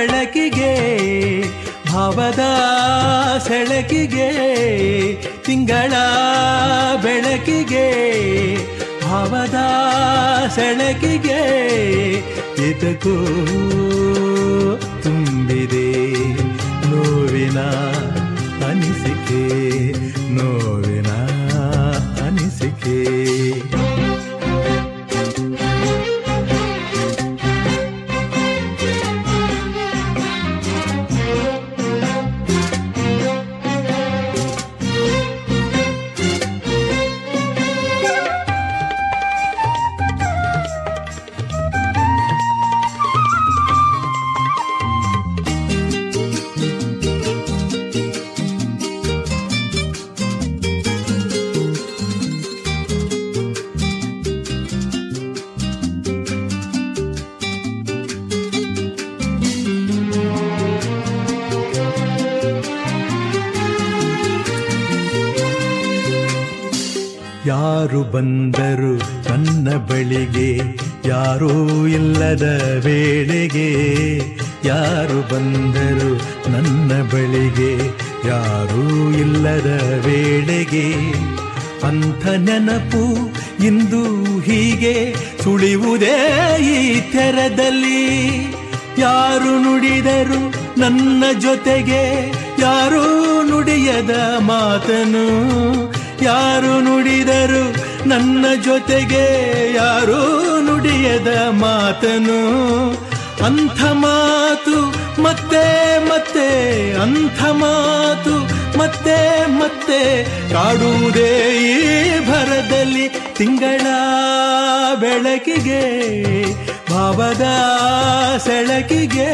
ಬೆಳಕಿಗೆ ಭಾವದ ಸೆಳಕಿಗೆ ತಿಂಗಳ ಬೆಳಕಿಗೆ ಭಾವದ ಸೆಳಕಿಗೆ ಇದಕ್ಕೂ ತುಂಬಿದೆ ನೋವಿನ ಅನಿಸಿಕೆ ನೋವಿನ ಅನಿಸಿಕೆ ಯಾರು ಬಂದರು ನನ್ನ ಬಳಿಗೆ ಯಾರೂ ಇಲ್ಲದ ವೇಳೆಗೆ ಯಾರು ಬಂದರು ನನ್ನ ಬಳಿಗೆ ಯಾರೂ ಇಲ್ಲದ ವೇಳೆಗೆ ಅಂಥ ನೆನಪು ಇಂದು ಹೀಗೆ ಸುಳಿಯುವುದೇ ಈ ತೆರದಲ್ಲಿ ಯಾರು ನುಡಿದರು ನನ್ನ ಜೊತೆಗೆ ಯಾರೂ ನುಡಿಯದ ಮಾತನು ಯಾರು ನುಡಿದರು ನನ್ನ ಜೊತೆಗೆ ಯಾರೂ ನುಡಿಯದ ಮಾತನು ಅಂಥ ಮಾತು ಮತ್ತೆ ಮತ್ತೆ ಅಂಥ ಮಾತು ಮತ್ತೆ ಮತ್ತೆ ಕಾಡುವುದೇ ಈ ಭರದಲ್ಲಿ ತಿಂಗಳ ಬೆಳಕಿಗೆ ಭಾವದ ಸೆಳಕಿಗೆ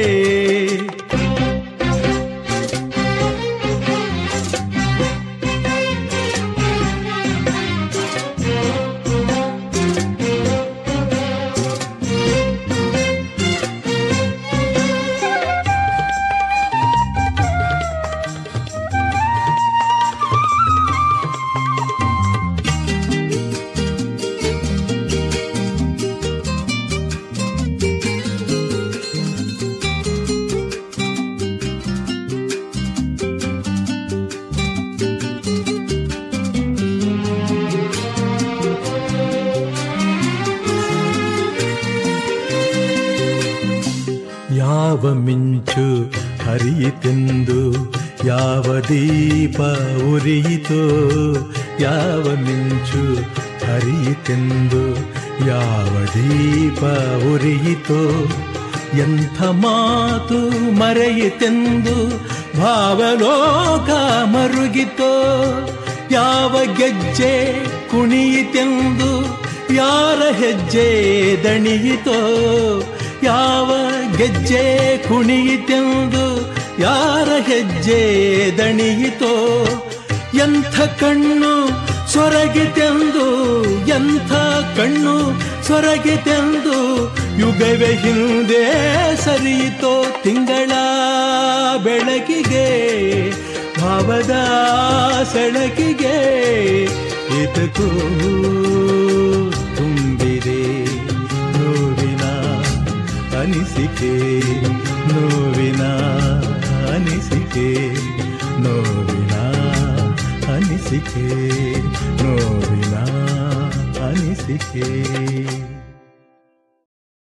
ಯಾವ ಮಿಂಚು ಹರಿಯಿತೆಂದು ಯಾವ ದೀಪ ಉರಿಯಿತೋ ಯಾವ ಮಿಂಚು ಹರಿಯಿತೆಂದು ಯಾವ ದೀಪ ಉರಿಯಿತೋ ಎಂಥ ಮಾತು ಮರೆಯಿತೆಂದು ಭಾವಲೋಕ ಮರುಗಿತೋ ಯಾವ ಗೆಜ್ಜೆ ಕುಣಿಯಿತೆಂದು ಯಾರ ಹೆಜ್ಜೆ ದಣಿಯಿತೋ ಯಾವ ಗೆಜ್ಜೆ ಕುಣಿಯಿತೆಂದು ಯಾರ ಹೆಜ್ಜೆ ದಣಿಯಿತೋ ಎಂಥ ಕಣ್ಣು ಸೊರಗಿತೆಂದು ಎಂಥ ಕಣ್ಣು ಸೊರಗಿತೆಂದು ಯುಗವೇ ಹಿಂದೆ ಸರಿಯಿತೋ ತಿಂಗಳ ಬೆಳಕಿಗೆ ಭಾವದ ಸೆಳಕಿಗೆ ಇದಕ್ಕೂ ತುಂಬಿದೆ ನೋವಿನ ಅನಿಸಿಕೆ ನೋವಿನ ಅನಿಸಿಕೆ ನೋವಿನ ಅನಿಸಿಕೆ ನೋವಿನ ಅನಿಸಿಕೆ